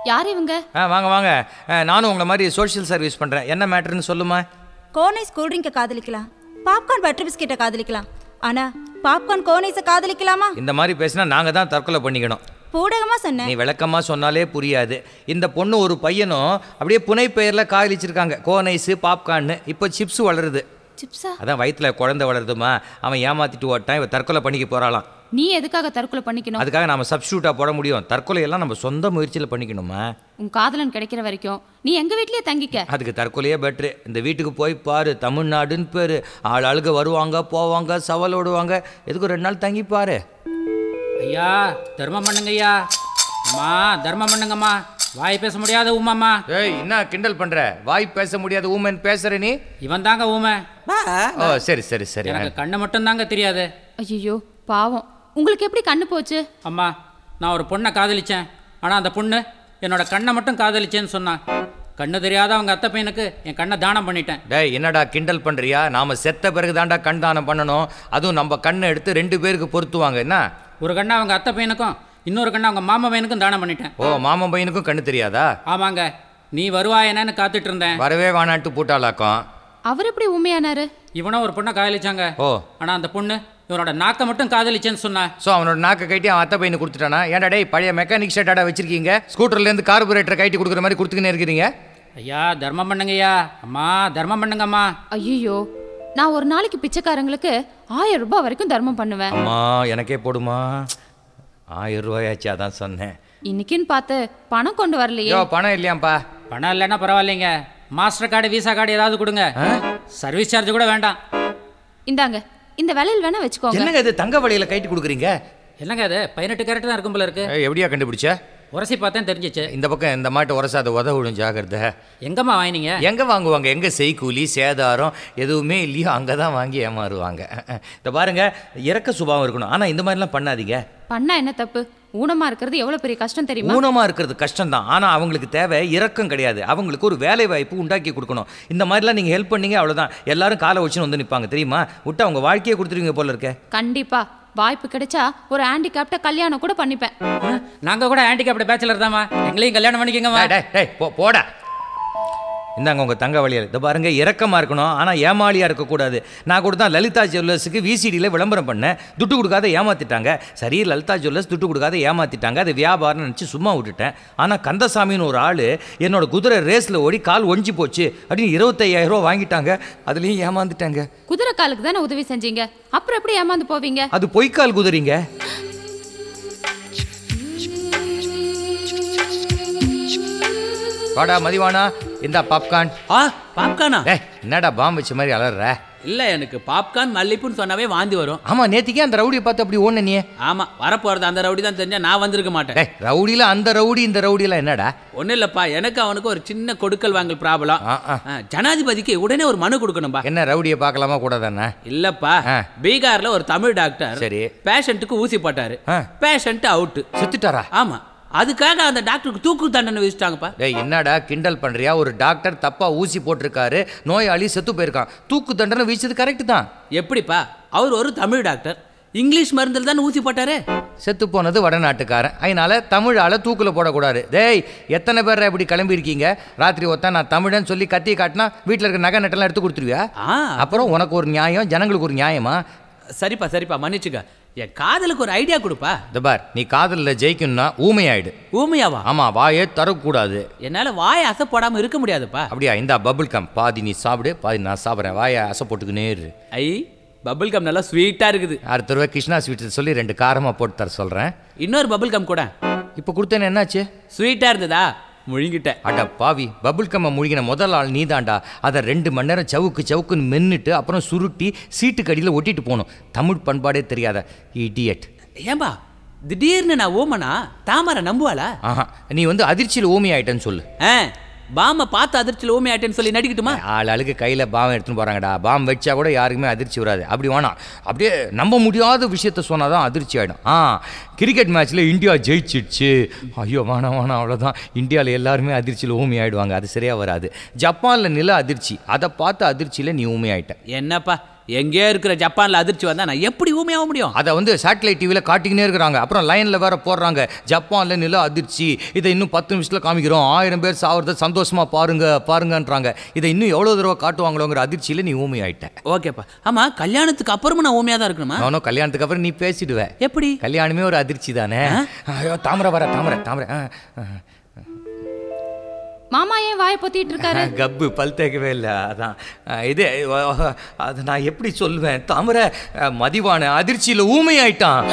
யார் இவங்க ஆ வாங்க வாங்க ஆ, நானும் உங்களை மாதிரி சோஷியல் சர்வீஸ் பண்ணுறேன் என்ன மேட்டர்னு சொல்லுமா கோனைஸ் கூல்ட்ரிங்கை காதலிக்கலாம் பாப்கார்ன் பட்டர் பிஸ்கெட்டை காதலிக்கலாம் ஆனா பாப்கார்ன் கோனைஸை காதலிக்கலாமா இந்த மாதிரி பேசினா நாங்கள் தான் தற்கொலை பண்ணிக்கணும் பூடகமா சொன்னேன் நீ விளக்கமாக சொன்னாலே புரியாது இந்த பொண்ணு ஒரு பையனும் அப்படியே புனை பெயரில் காதலிச்சிருக்காங்க கோனைஸு பாப்கார்னு இப்போ சிப்ஸ் வளருது சிப்ஸா அதான் வயித்துல குழந்தை வளருதுமா அவன் ஏமாத்திட்டு ஓட்டான் இவன் தற்கொலை பண்ணிக்க போறாளாம் நீ எதுக்காக தற்கொலை பண்ணிக்கணும் அதுக்காக நம்ம சப்ஸ்டியூட்டாக போட முடியும் தற்கொலையெல்லாம் நம்ம சொந்த முயற்சியில் பண்ணிக்கணுமா உன் காதலன் கிடைக்கிற வரைக்கும் நீ எங்க வீட்லயே தங்கிக்க அதுக்கு தற்கொலையே பெட்ரு இந்த வீட்டுக்கு போய் பாரு தமிழ்நாடுன்னு பேர் ஆள் ஆளுக வருவாங்க போவாங்க சவால் விடுவாங்க எதுக்கு ரெண்டு நாள் தங்கி பாரு ஐயா தர்மம் பண்ணுங்க ஐயா அம்மா தர்மம் பண்ணுங்கம்மா வாய் பேச முடியாத ஊமாம்மா ஏய் என்ன கிண்டல் பண்ற வாய் பேச முடியாத ஊமன் பேசுற நீ இவன் தாங்க ஊமை ஓ சரி சரி சரி எனக்கு கண்ணு மட்டும் தாங்க தெரியாது ஐயோ பாவம் உங்களுக்கு எப்படி கண்ணு போச்சு அம்மா நான் ஒரு பொண்ணை காதலிச்சேன் ஆனால் அந்த பொண்ணு என்னோட கண்ணை மட்டும் காதலிச்சேன்னு சொன்னான் கண்ணு தெரியாத அவங்க அத்தை பையனுக்கு என் கண்ணை தானம் பண்ணிட்டேன் டேய் என்னடா கிண்டல் பண்றியா நாம செத்த பிறகு தாண்டா கண் தானம் பண்ணணும் அதுவும் நம்ம கண்ணை எடுத்து ரெண்டு பேருக்கு பொருத்துவாங்க என்ன ஒரு கண்ணை அவங்க அத்தை பையனுக்கும் இன்னொரு கண்ணை அவங்க மாமா பையனுக்கும் தானம் பண்ணிட்டேன் ஓ மாமன் பையனுக்கும் கண்ணு தெரியாதா ஆமாங்க நீ வருவாய் என்னன்னு காத்துட்டு இருந்தேன் வரவே வேணான்ட்டு பூட்டாளாக்கம் அவர் எப்படி உண்மையானாரு இவனும் ஒரு பொண்ணை காதலிச்சாங்க ஓ ஆனால் அந்த பொண்ணு இவனோட நாக்கை மட்டும் காதலிச்சேன்னு சொன்னா ஸோ அவனோட நாக்கை கட்டி அவன் அத்தை பையனு கொடுத்துட்டானா ஏன்டா டேய் பழைய மெக்கானிக் ஷர்ட்டாடா வச்சிருக்கீங்க ஸ்கூட்டர்லேருந்து கார்பரேட்டரை கட்டி கொடுக்குற மாதிரி கொடுத்துக்கினே இருக்கிறீங்க ஐயா தர்மம் பண்ணுங்கய்யா அம்மா தர்மம் பண்ணுங்கம்மா ஐயோ நான் ஒரு நாளைக்கு பிச்சைக்காரங்களுக்கு ஆயிரம் ரூபாய் வரைக்கும் தர்மம் பண்ணுவேன் அம்மா எனக்கே போடுமா ஆயிரம் ரூபாயாச்சு அதான் சொன்னேன் இன்னைக்குன்னு பார்த்து பணம் கொண்டு வரலையே ஐயோ பணம் இல்லையாம்ப்பா பணம் இல்லைன்னா பரவாயில்லைங்க மாஸ்டர் கார்டு விசா கார்டு ஏதாவது கொடுங்க சர்வீஸ் சார்ஜ் கூட வேண்டாம் இந்தாங்க இந்த விலையில் வேணா வச்சுக்கோங்க என்னங்க இது தங்க வழியில கட்டி கொடுக்குறீங்க என்னங்க அது பதினெட்டு கேரட் தான் இருக்கும் போல இருக்கு ஏய், எப்படியா கண்டுபிடிச்ச உரசி பார்த்தேன் தெரிஞ்சிச்சு இந்த பக்கம் இந்த மாட்டு உரசாத உதவிடும் ஜாகிரதை எங்கம்மா வாங்கினீங்க எங்க வாங்குவாங்க எங்க செய்கூலி சேதாரம் எதுவுமே இல்லையோ அங்கே தான் வாங்கி ஏமாறுவாங்க இந்த பாருங்க இறக்க சுபாவம் இருக்கணும் ஆனா இந்த மாதிரிலாம் பண்ணாதீங்க பண்ணா என்ன தப்பு ஊனமா இருக்கிறது எவ்வளவு பெரிய கஷ்டம் தெரியுமா ஊனமா இருக்கிறது கஷ்டம்தான் ஆனா அவங்களுக்கு தேவை இரக்கம் கிடையாது அவங்களுக்கு ஒரு வேலை வாய்ப்பு உண்டாக்கி கொடுக்கணும் இந்த மாதிரிலாம் நீங்க ஹெல்ப் பண்ணீங்க அவ்வளவுதான் எல்லாரும் காலை வச்சுன்னு வந்து நிப்பாங்க தெரியுமா விட்டு அவங்க வாழ்க்கையை கொடுத்துருவீங்க போல இருக்க கண்டிப்பா வாய்ப்பு கிடைச்சா ஒரு ஹேண்டிகேப்ட கல்யாணம் கூட பண்ணிப்பேன் நாங்க கூட ஹேண்டிகேப்டு பேச்சுலர் தாம்மா எங்களையும் கல்யாணம் பண்ணிக்கோங்கம்மா டேய், டேய், டேய், போ போடா இந்தாங்க உங்க தங்க வழியில் இதை பாருங்க இரக்கமா இருக்கணும் ஆனா ஏமாளியா இருக்கக்கூடாது நான் கூட தான் லலிதா ஜுவல்லர்ஸுக்கு விசிடியில் விளம்பரம் பண்ணேன் துட்டு கொடுக்காத ஏமாத்திட்டாங்க சரி லலிதா ஜுவல்லர்ஸ் துட்டு கொடுக்காத ஏமாத்திட்டாங்க அது வியாபாரம் நினச்சி சும்மா விட்டுட்டேன் ஆனா கந்தசாமின்னு ஒரு ஆளு என்னோட குதிரை ரேஸ்ல ஓடி கால் ஒஞ்சி போச்சு அப்படின்னு இருபத்தையாயிரம் ரூபா வாங்கிட்டாங்க அதுலயும் ஏமாந்துட்டாங்க குதிரை காலுக்கு தானே உதவி செஞ்சீங்க அப்புறம் எப்படி ஏமாந்து போவீங்க அது பொய்க்கால் குதிரைங்க வாடா மதிவானா இந்தா பாப்கார்ன் ஆ பாப்கார்னா டேய் என்னடா பாம்பு வச்ச மாதிரி அலற இல்ல எனக்கு பாப்கார்ன் மல்லிப்புன்னு சொன்னாவே வாந்தி வரும் ஆமா நேத்திக்கே அந்த ரவுடியை பார்த்து அப்படி ஓடுன நீ ஆமா வரப்போறது அந்த ரவுடி தான் தெரிஞ்சா நான் வந்திருக்க மாட்டேன் டேய் ரவுடியில அந்த ரவுடி இந்த ரவுடியில என்னடா ஒன்றும் இல்லப்பா எனக்கு அவனுக்கு ஒரு சின்ன கொடுக்கல் வாங்கல் ப்ராப்ளம் ஆ, ஆ. ஜனாதிபதிக்கு உடனே ஒரு மனு கொடுக்கணும்பா என்ன ரவுடியை பார்க்கலாமா கூடாதானே இல்லப்பா ஆ. பீகார்ல ஒரு தமிழ் டாக்டர் சரி. பேஷண்ட்டுக்கு ஊசி போட்டாரு ஆ. பேஷண்ட் அவுட் செத்துட்டாரா ஆமா அதுக்காக அந்த டாக்டருக்கு தூக்கு தண்டனை விதிச்சிட்டாங்கப்பா டேய் என்னடா கிண்டல் பண்றியா ஒரு டாக்டர் தப்பா ஊசி போட்டிருக்காரு நோயாளி செத்து போயிருக்கான் தூக்கு தண்டனை வீச்சது கரெக்ட் தான் எப்படிப்பா அவர் ஒரு தமிழ் டாக்டர் இங்கிலீஷ் மருந்தில் தானே ஊசி போட்டாரு செத்து போனது வடநாட்டுக்காரன் அதனால தமிழ் ஆளை தூக்குல போடக்கூடாது டேய் எத்தனை பேர் இப்படி கிளம்பி இருக்கீங்க ராத்திரி ஒத்தா நான் தமிழன்னு சொல்லி கத்தி காட்டினா வீட்டில் இருக்க நகை நட்டெல்லாம் எடுத்து கொடுத்துருவியா ஆ அப்புறம் உனக்கு ஒரு நியாயம் ஜனங்களுக்கு ஒரு நியாயமா சரிப்பா சரிப்பா மன்னிச்சுக்க என் காதலுக்கு ஒரு ஐடியா கொடுப்பா இந்த பார் நீ காதலில் ஜெயிக்கணும்னா ஊமையாயிடு ஊமையாவா ஆமா வாயே தரக்கூடாது என்னால வாய் அசை போடாம இருக்க முடியாதுப்பா அப்படியா இந்த பபுள் கம் பாதி நீ சாப்பிடு பாதி நான் சாப்பிட்றேன் வாயை அசை போட்டுக்கினே இரு ஐ பபிள் கம் நல்லா ஸ்வீட்டா இருக்குது அடுத்த தடவை கிருஷ்ணா ஸ்வீட்ஸ் சொல்லி ரெண்டு காரமாக போட்டு தர சொல்கிறேன் இன்னொரு பபிள் கம் கூட இப்போ கொடுத்தேன்னு என்னாச்சு ஸ்வீட்டா இருந்ததா முழுங்கிட்டேன் அட பாவி பபுள் கம்மை முழுகின முதல் ஆள் நீதாண்டா அதை ரெண்டு மணி நேரம் சவுக்கு சவுக்குன்னு மென்னுட்டு அப்புறம் சுருட்டி சீட்டுக்கு அடியில் ஒட்டிட்டு போகணும் தமிழ் பண்பாடே தெரியாத இடியட் ஏன்பா திடீர்னு நான் ஓமனா தாமரை நம்புவாளா ஆஹா நீ வந்து அதிர்ச்சியில் ஊமி ஆயிட்டேன்னு சொல்லு ஆ பாம பார்த்து அதிர்ச்சியில் ஊமி ஆயிட்டேன்னு சொல்லி நடிக்கட்டுமா ஆள் ஆளுக்கு கையில் பாம் எடுத்துன்னு போகிறாங்கடா பாம் வச்சா கூட யாருக்குமே அதிர்ச்சி வராது அப்படி வேணாம் அப்படியே நம்ப முடியாத விஷயத்த சொன்னால் தான் அதிர்ச்சி ஆகிடும் ஆ கிரிக்கெட் மேட்ச்சில் இந்தியா ஜெயிச்சிடுச்சு ஐயோ வேணாம் வேணாம் அவ்வளோதான் இந்தியாவில் எல்லாருமே அதிர்ச்சியில் ஊமி ஆயிடுவாங்க அது சரியாக வராது ஜப்பானில் நில அதிர்ச்சி அதை பார்த்து அதிர்ச்சியில் நீ ஊமி ஆயிட்ட என்னப்பா எங்கேயோ இருக்கிற ஜப்பான்ல அதிர்ச்சி வந்தா நான் எப்படி ஊமையாக முடியும் அதை வந்து சேட்டலைட் டிவியில் காட்டிக்கினே இருக்கிறாங்க அப்புறம் லைனில் வேற போடுறாங்க ஜப்பானில் நில அதிர்ச்சி இதை இன்னும் பத்து நிமிஷத்தில் காமிக்கிறோம் ஆயிரம் பேர் சாவறத சந்தோஷமா பாருங்க பாருங்கன்றாங்க இதை இன்னும் எவ்வளோ தடவை காட்டுவாங்களோங்கிற அதிர்ச்சியில் நீ ஊமி ஆயிட்ட ஓகேப்பா ஆமா கல்யாணத்துக்கு அப்புறமும் நான் ஊமையாக தான் இருக்கணுமா அவனும் கல்யாணத்துக்கு அப்புறம் நீ பேசிடுவ எப்படி கல்யாணமே ஒரு அதிர்ச்சி தானே ஐயோ தாமரை வர தாமரை தாமரை ஆ, ஆ. மாமா ஏன் வாயை பொத்திட்டு இருக்காரு கப்பு பல் தேக்கவே இல்லை அதான் அஹ், இது அஹ், அது நான் எப்படி சொல்லுவேன் தாமரை அஹ், மதிவான அதிர்ச்சியில் ஊமை ஆயிட்டான்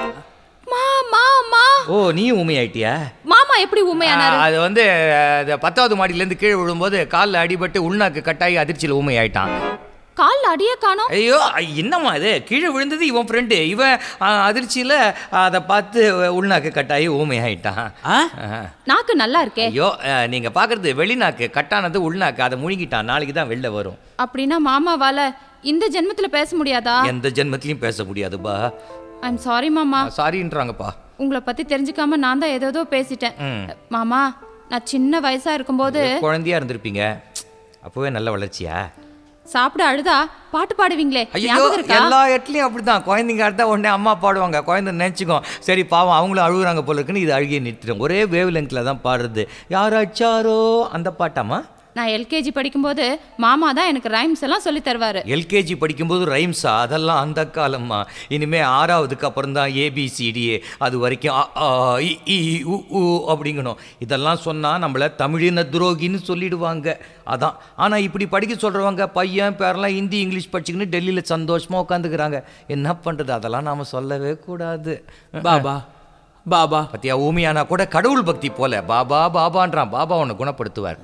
மா மா மா ஓ நீ ஊமை ஆயிட்டியா மாமா எப்படி உண்மையானாரு அது வந்து அஹ், அது பத்தாவது மாடியிலேருந்து கீழே விழும்போது காலில் அடிபட்டு உள்நாக்கு கட்டாயி அதிர்ச்சியில் ஊமை ஆயிட்டான் கால்ல அடியே காணோம் ஐயோ ஐ, என்னம்மா இது கீழே விழுந்தது இவன் ஃப்ரெண்டு இவன் அஹ், அதிர்ச்சியில் அதை பார்த்து உள்நாக்கு கட்டாயி ஊமை ஆயிட்டான் ஆ அஹ். நாக்கு நல்லா இருக்கே ஐயோ அஹ், நீங்க பார்க்கறது வெளிநாக்கு கட்டானது உள்நாக்கு அதை முழுங்கிட்டான் நாளைக்கு தான் வெளில வரும் அப்படின்னா மாமாவால இந்த ஜென்மத்துல பேச முடியாதா எந்த ஜென்மத்திலையும் பேச முடியாதுப்பா ஐம் சாரி மாமா சாரின்றாங்கப்பா உங்களை பத்தி தெரிஞ்சுக்காம நான் தான் ஏதேதோ பேசிட்டேன் மாமா நான் சின்ன வயசா இருக்கும்போது குழந்தையா இருந்திருப்பீங்க அப்பவே நல்ல வளர்ச்சியா சாப்பிட அழுதா பாட்டு பாடுவீங்களே ஐயோ ஞாபகம் இருக்கா எல்லா இடத்துலையும் அப்படிதான் குழந்தைங்க அடுத்தா உடனே அம்மா பாடுவாங்க குழந்தை நினச்சிக்கும் சரி பாவம் அவங்களும் அழுகுறாங்க போல இருக்குன்னு இது அழுகிய நிறுத்திடும் ஒரே வேவ் லெங்க்ல தான் பாடுறது யார் அச்சாரோ அந்த பாட்டாமா நான் எல்கேஜி படிக்கும்போது மாமா தான் எனக்கு ரைம்ஸ் எல்லாம் சொல்லி தருவாரு எல்கேஜி படிக்கும்போது ரைம்ஸா அதெல்லாம் அந்த காலம்மா இனிமே ஆறாவதுக்கு அப்புறம் தான் ஏபிசிடிஏ அது வரைக்கும் அ, ஆ, இ, ஈ, உ, ஊ அப்படிங்கணும் இதெல்லாம் சொன்னால் நம்மள தமிழின துரோகின்னு சொல்லிடுவாங்க அதான் ஆனால் இப்படி படிக்க சொல்கிறவங்க பையன் பேரெல்லாம் ஹிந்தி இங்கிலீஷ் படிச்சுக்கின்னு டெல்லியில் சந்தோஷமாக உட்காந்துக்கிறாங்க என்ன பண்ணுறது அதெல்லாம் நாம் சொல்லவே கூடாது பாபா பாபா பத்தியா ஊமியானா கூட கடவுள் பக்தி போல பாபா பாபான்றான் பாபா உன்னை குணப்படுத்துவார்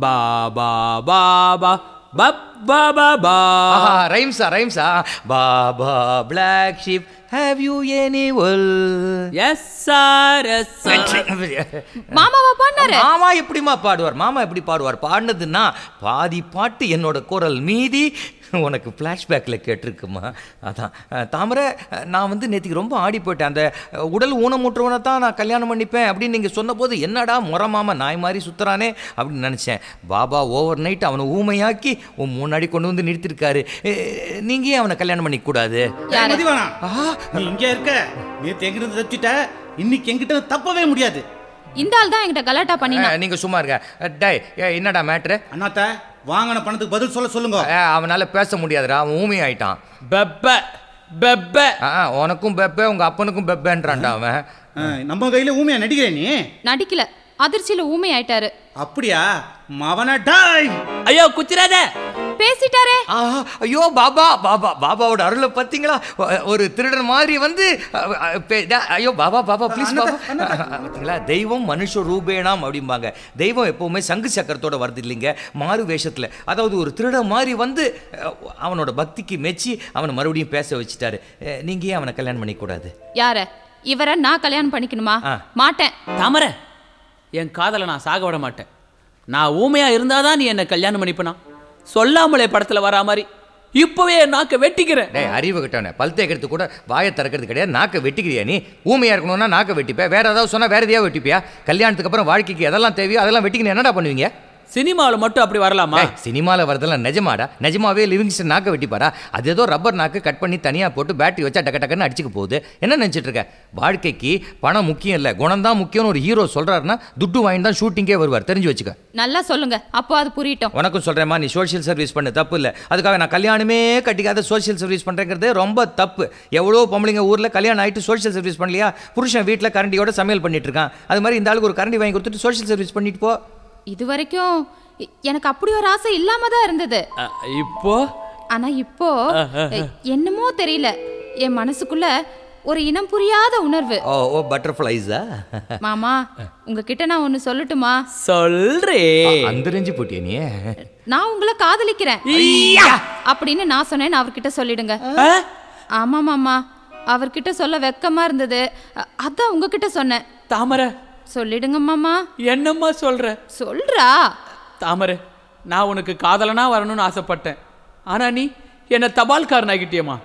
பாபா பாபா பப் பாபா பா ஆஹா ரைம்ஸா ரைம்ஸா baa baa black sheep have you any wool yes sir yes sir மாமாவா பாடினாரு மாமா எப்படிம்மா பாடுவார் மாமா எப்படி பாடுவார் பாடினதுன்னா பாதி பாட்டு என்னோட குரல் மீதி உனக்கு ஃப்ளாஷ்பேக்கில் கேட்டிருக்குமா அதான் அஹ், தாமரை அஹ், நான் வந்து நேற்றுக்கு ரொம்ப ஆடி போயிட்டேன் அந்த அஹ், உடல் ஊனமுற்றவனை தான் நான் கல்யாணம் பண்ணிப்பேன் அப்படின்னு நீங்கள் சொன்னபோது என்னடா முறை மாமா நாய் மாதிரி சுத்துறானே அப்படின்னு நினச்சேன் பாபா ஓவர் நைட் அவனை ஊமையாக்கி உன் முன்னாடி கொண்டு வந்து நிறுத்திருக்காரு நீங்கள் ஏன் அவனை கல்யாணம் பண்ணிக்க கூடாது யாரு? மதிவானா நீ இங்க இருக்க நேத்து எங்கிட்ட தப்பிட்ட இன்னைக்கு எங்கிட்ட தப்பவே முடியாது இந்த ஆள் தான் என்கிட்ட கலாட்டா பண்ணினா அஹ், நீங்க சும்மா இருங்க அஹ், டேய் ஏய், என்னடா மேட்ரு அண்ணாத்த வாங்கின பணத்துக்கு பதில் சொல்ல சொல்லுங்க அவனால பேச முடியாதுடா அவன் ஊமி ஆயிட்டான் பெப்ப பெப்ப ஆ, உனக்கும் பெப்பே உங்க அப்பனுக்கும் பெப்பேன்றான்டா அவன் ஆ, நம்ம கையில ஊமையா நடிக்கிற நீ நடிக்கல அதிர்ச்சியில ஊமை ஆயிட்டாரு அப்படியா மவன டாய் ஐயோ குச்சிராத பேசிட்டாரே ஆ, ஐயோ பாபா பாபா பாபாவோட அருளை பார்த்தீங்களா ஒ- ஒரு திருடன் மாதிரி வந்து அ, அ, பே- டா, ஐயோ பாபா பாபா ப்ளீஸ் பாபா பார்த்தீங்களா தெய்வம் மனுஷ ரூபேணாம் அப்படிம்பாங்க தெய்வம் எப்பவுமே சங்கு சக்கரத்தோட வருது இல்லைங்க மாறு வேஷத்தில் அதாவது ஒரு திருடன் மாதிரி வந்து அ, அவனோட பக்திக்கு மெச்சி அவனை மறுபடியும் பேச வச்சுட்டாரு அ, நீங்க ஏன் அவனை கல்யாணம் பண்ணிக்கூடாது யார இவரை நான் கல்யாணம் பண்ணிக்கணுமா ஆ. மாட்டேன் தாமரை என் காதலை நான் சாக விட மாட்டேன் நான் ஊமையா இருந்தாதான் நீ என்னை கல்யாணம் பண்ணிப்பனா சொல்லாமலே படத்துல வரா மாதிரி இப்பவே என் நாக்க வெட்டிக்கிறேன் டேய் அறிவு கிட்டவனே பல் தேய்க்கிறது கூட வாயை திறக்கிறது கிடையாது நாக்கை வெட்டிக்கிறியா நீ ஊமையா இருக்கணும்னா நாக்கை வெட்டிப்ப வேற ஏதாவது சொன்னா வேற எதையாவது வெட்டிப்பியா கல்யாணத்துக்கு அப்புறம் வாழ்க்கைக்கு எதெல்லாம் தேவையோ அதெல்லாம் வெட்டிக்கின்னு என்னடா பண்ணுவீங்க சினிமாவில் மட்டும் அப்படி வரலாமா டேய், சினிமால வரதெல்லாம் நிஜமாடா நிஜமாவே லிவிங்ஸ்டன் நாக்கை வெட்டிப்பாரா அது ஏதோ ரப்பர் நாக்கு கட் பண்ணி தனியா போட்டு பேட்டரி வச்சா டக்கு டக்குன்னு அடிச்சுக்க போகுது என்ன நினைச்சிட்டு இருக்க வாழ்க்கைக்கு பணம் முக்கியம் இல்லை குணம் தான் முக்கியம்னு ஒரு ஹீரோ சொல்றாருன்னா துட்டு வாங்கி தான் ஷூட்டிங்கே வருவார் தெரிஞ்சு வச்சுக்க நல்லா சொல்லுங்க அப்போ அது புரியட்டும் உனக்கும் சொல்கிறேம்மா நீ சோஷியல் சர்வீஸ் பண்ண தப்பு இல்லை அதுக்காக நான் கல்யாணமே கட்டிக்காத சோஷியல் சர்வீஸ் பண்ணுறேங்கிறது ரொம்ப தப்பு எவ்வளோ பொம்பளைங்க ஊரில் கல்யாணம் ஆகிட்டு சோஷியல் சர்வீஸ் பண்ணலையா புருஷன் வீட்டில் கரண்டியோட சமையல் பண்ணிட்டு இருக்கான் அது மாதிரி இந்த ஆளுக்கு ஒரு கரண்டி வாங்கி கொடுத்துட்டு சோஷியல் சர்வீஸ் பண்ணிட்டு போ இது வரைக்கும் எ- எனக்கு அப்படி ஒரு ஆசை இல்லாம தான் இருந்தது அ, இப்போ ஆனா இப்போ எ- என்னமோ தெரியல என் மனசுக்குள்ள ஒரு இனம் புரியாத உணர்வு ஓ ஓ பட்டர்ஃப்ளைஸா மாமா உங்ககிட்ட நான் ஒன்னு சொல்லட்டுமா சொல்றே அந்தரிஞ்சு போட்டியா நீ நான் உங்களை காதலிக்கிறேன் அப்படின்னு நான் சொன்னேன்னு அவர்கிட்ட சொல்லிடுங்க ஆ? ஆமா மாமா அவர்கிட்ட சொல்ல வெக்கமா இருந்தது அ- அதான் உங்ககிட்ட சொன்னேன் தாமரை சொல்லிடுங்க மாமா என்னம்மா சொல்ற சொல்றா தாமரை நான் உனக்கு காதலனா வரணும்னு ஆசைப்பட்டேன் ஆனா நீ என்ன தபால்காரன் ஆகிட்டியம்மா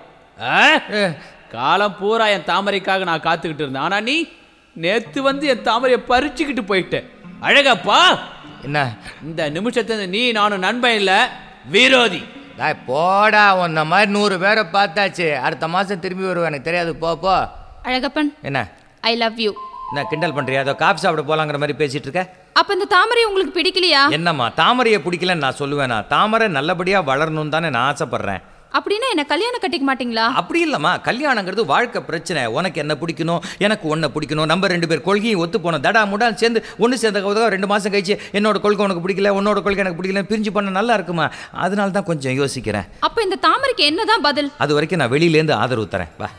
காலம் பூரா என் தாமரைக்காக நான் காத்துக்கிட்டு இருந்தேன் ஆனா நீ நேத்து வந்து என் தாமரையை பறிச்சுக்கிட்டு போயிட்ட அழகப்பா என்ன இந்த நிமிஷத்துல நீ நானும் நண்பன் இல்ல விரோதி டேய் போடா உன்ன மாதிரி நூறு பேரை பார்த்தாச்சு அடுத்த மாதம் திரும்பி வருவேன் எனக்கு தெரியாது போ போ அழகப்பன் என்ன ஐ லவ் யூ என்ன கிண்டல் பண்ணுறியா அதோ காஃபி சாப்பிட போலாங்கிற மாதிரி பேசிட்டு இருக்க அப்ப இந்த தாமரை உங்களுக்கு பிடிக்கலையா என்னம்மா தாமரையை பிடிக்கலன்னு நான் சொல்லுவேனா தாமரை நல்லபடியாக வளரணும்னு தானே நான் ஆசைப்பட்றேன் அப்படின்னா என்ன கல்யாணம் கட்டிக்க மாட்டீங்களா அப்படி இல்லைம்மா கல்யாணங்கிறது வாழ்க்கை பிரச்சனை உனக்கு என்ன பிடிக்கணும் எனக்கு ஒன்றை பிடிக்கணும் நம்ம ரெண்டு பேர் கொள்கையும் ஒத்து போனோம் தடா முடா சேர்ந்து ஒன்று சேர்ந்த கவுதா ரெண்டு மாதம் கழிச்சு என்னோட கொள்கை உனக்கு பிடிக்கல உன்னோட கொள்கை எனக்கு பிடிக்கல பிரிஞ்சு பண்ண நல்லா இருக்குமா அதனால தான் கொஞ்சம் யோசிக்கிறேன் அப்ப இந்த தாமரைக்கு என்னதான் பதில் அது வரைக்கும் நான் வெளியிலேருந்து ஆதரவு தரேன் வா